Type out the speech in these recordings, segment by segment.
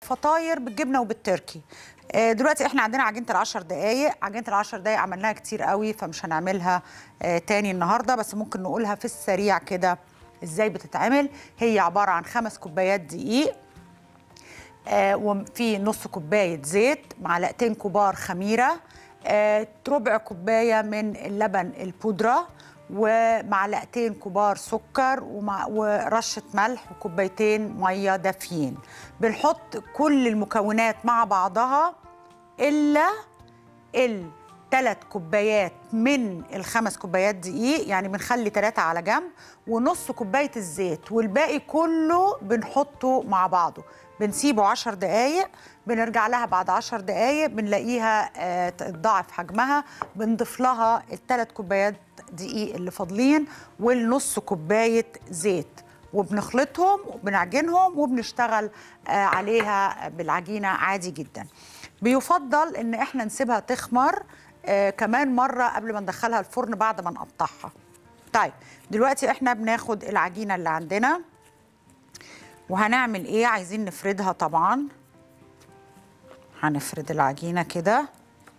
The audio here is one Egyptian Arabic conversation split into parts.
فطاير بالجبنه وبالتركي آه، دلوقتي احنا عندنا عجينه العشر دقايق عجينه العشر دقايق عملناها كتير قوي فمش هنعملها آه، تاني النهارده بس ممكن نقولها في السريع كده ازاي بتتعمل هي عباره عن خمس كوبايات دقيق آه، وفي نص كوبايه زيت معلقتين كبار خميره آه، ربع كوبايه من اللبن البودره ومعلقتين كبار سكر ومع ورشه ملح وكوبايتين ميه دافيين بنحط كل المكونات مع بعضها الا الثلاث كوبايات من الخمس كوبايات دقيق يعني بنخلي ثلاثة على جنب ونص كوباية الزيت والباقي كله بنحطه مع بعضه بنسيبه عشر دقايق بنرجع لها بعد عشر دقايق بنلاقيها آه، تضاعف حجمها بنضيف لها الثلاث كوبايات دقيق اللي فاضلين والنص كوباية زيت وبنخلطهم وبنعجنهم وبنشتغل آه، عليها بالعجينة عادي جدا بيفضل ان احنا نسيبها تخمر آه كمان مرة قبل ما ندخلها الفرن بعد ما نقطعها طيب دلوقتي احنا بناخد العجينة اللي عندنا وهنعمل ايه عايزين نفردها طبعا هنفرد العجينة كده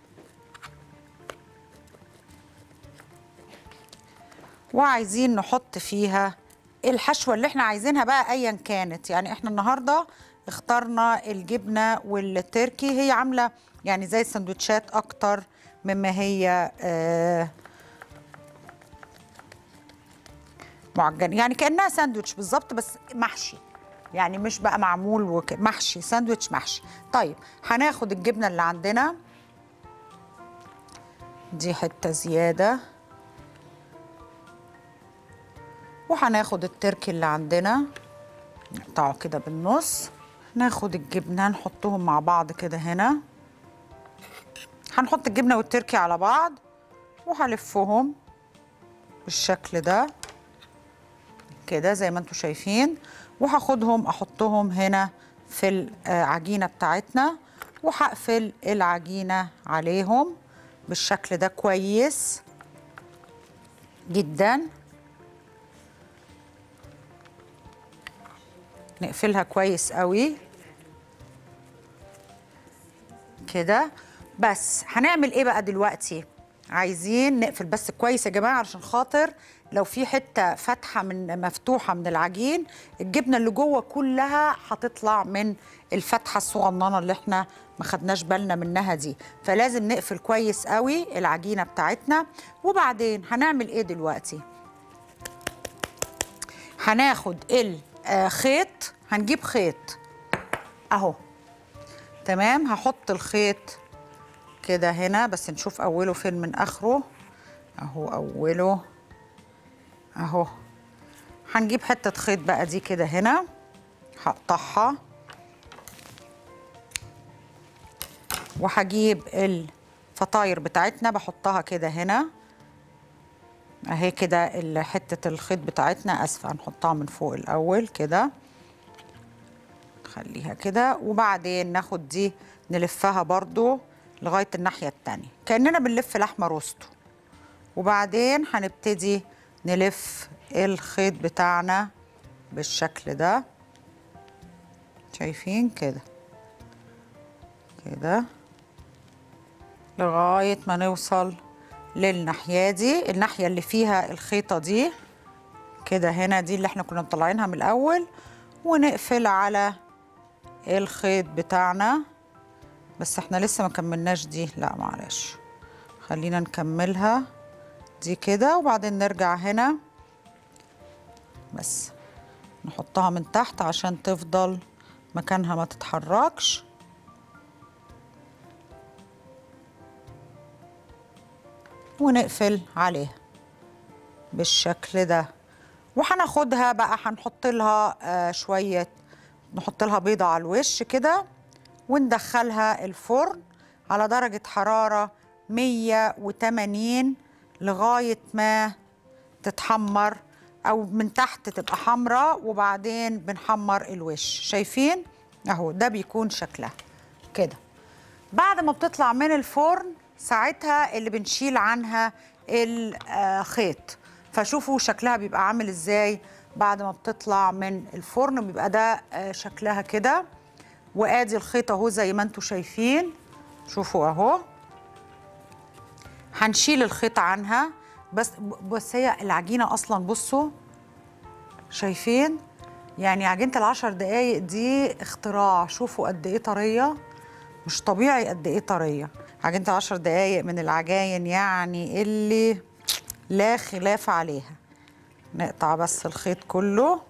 وعايزين نحط فيها الحشوة اللي احنا عايزينها بقى ايا كانت يعني احنا النهاردة اخترنا الجبنة والتركي هي عاملة يعني زي السندوتشات اكتر مما هي آه معجن يعني كانها ساندوتش بالظبط بس محشي يعني مش بقى معمول وك... محشي ساندوتش محشي طيب هناخد الجبنه اللي عندنا دي حته زياده وهناخد التركي اللي عندنا نقطعه كده بالنص ناخد الجبنه نحطهم مع بعض كده هنا هنحط الجبنه والتركي على بعض وهلفهم بالشكل ده كده زي ما انتم شايفين وهاخدهم احطهم هنا في العجينه بتاعتنا وهقفل العجينه عليهم بالشكل ده كويس جدا نقفلها كويس قوي كده بس هنعمل ايه بقى دلوقتي عايزين نقفل بس كويس يا جماعه علشان خاطر لو في حته فاتحه من مفتوحه من العجين الجبنه اللي جوه كلها هتطلع من الفتحه الصغننه اللي احنا ما خدناش بالنا منها دي فلازم نقفل كويس قوي العجينه بتاعتنا وبعدين هنعمل ايه دلوقتي هناخد الخيط هنجيب خيط اهو تمام هحط الخيط كده هنا بس نشوف اوله فين من اخره اهو اوله اهو هنجيب حته خيط بقى دي كده هنا هقطعها وهجيب الفطاير بتاعتنا بحطها كده هنا اهي كده حته الخيط بتاعتنا اسفه هنحطها من فوق الاول كده نخليها كده وبعدين ناخد دي نلفها برضو لغايه الناحيه التانية كاننا بنلف لحمه روستو وبعدين هنبتدي نلف الخيط بتاعنا بالشكل ده شايفين كده كده لغايه ما نوصل للناحيه دي الناحيه اللي فيها الخيطه دي كده هنا دي اللي احنا كنا مطلعينها من الاول ونقفل على الخيط بتاعنا بس احنا لسه ما كملناش دي لا معلش خلينا نكملها دي كده وبعدين نرجع هنا بس نحطها من تحت عشان تفضل مكانها ما تتحركش ونقفل عليها بالشكل ده وهناخدها بقى هنحط لها آه شويه نحط لها بيضه على الوش كده وندخلها الفرن على درجه حراره 180 لغايه ما تتحمر او من تحت تبقى حمراء وبعدين بنحمر الوش شايفين اهو ده بيكون شكلها كده بعد ما بتطلع من الفرن ساعتها اللي بنشيل عنها الخيط فشوفوا شكلها بيبقى عامل ازاي بعد ما بتطلع من الفرن بيبقى ده شكلها كده وادي الخيط اهو زي ما انتم شايفين شوفوا اهو هنشيل الخيط عنها بس بس هي العجينه اصلا بصوا شايفين يعني عجينه العشر دقايق دي اختراع شوفوا قد ايه طريه مش طبيعي قد ايه طريه عجينه العشر دقايق من العجاين يعني اللي لا خلاف عليها نقطع بس الخيط كله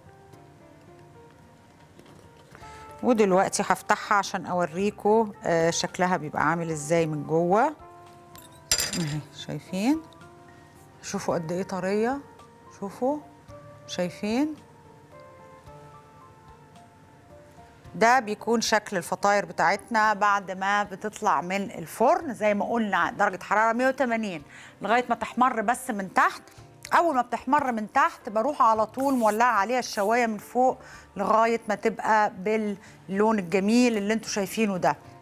ودلوقتي هفتحها عشان اوريكم آه شكلها بيبقى عامل ازاي من جوه اهي شايفين شوفوا قد ايه طريه شوفوا شايفين ده بيكون شكل الفطاير بتاعتنا بعد ما بتطلع من الفرن زي ما قلنا درجة حرارة 180 لغاية ما تحمر بس من تحت أول ما بتحمر من تحت بروح على طول مولعة عليها الشواية من فوق لغاية ما تبقى باللون الجميل اللي انتوا شايفينه ده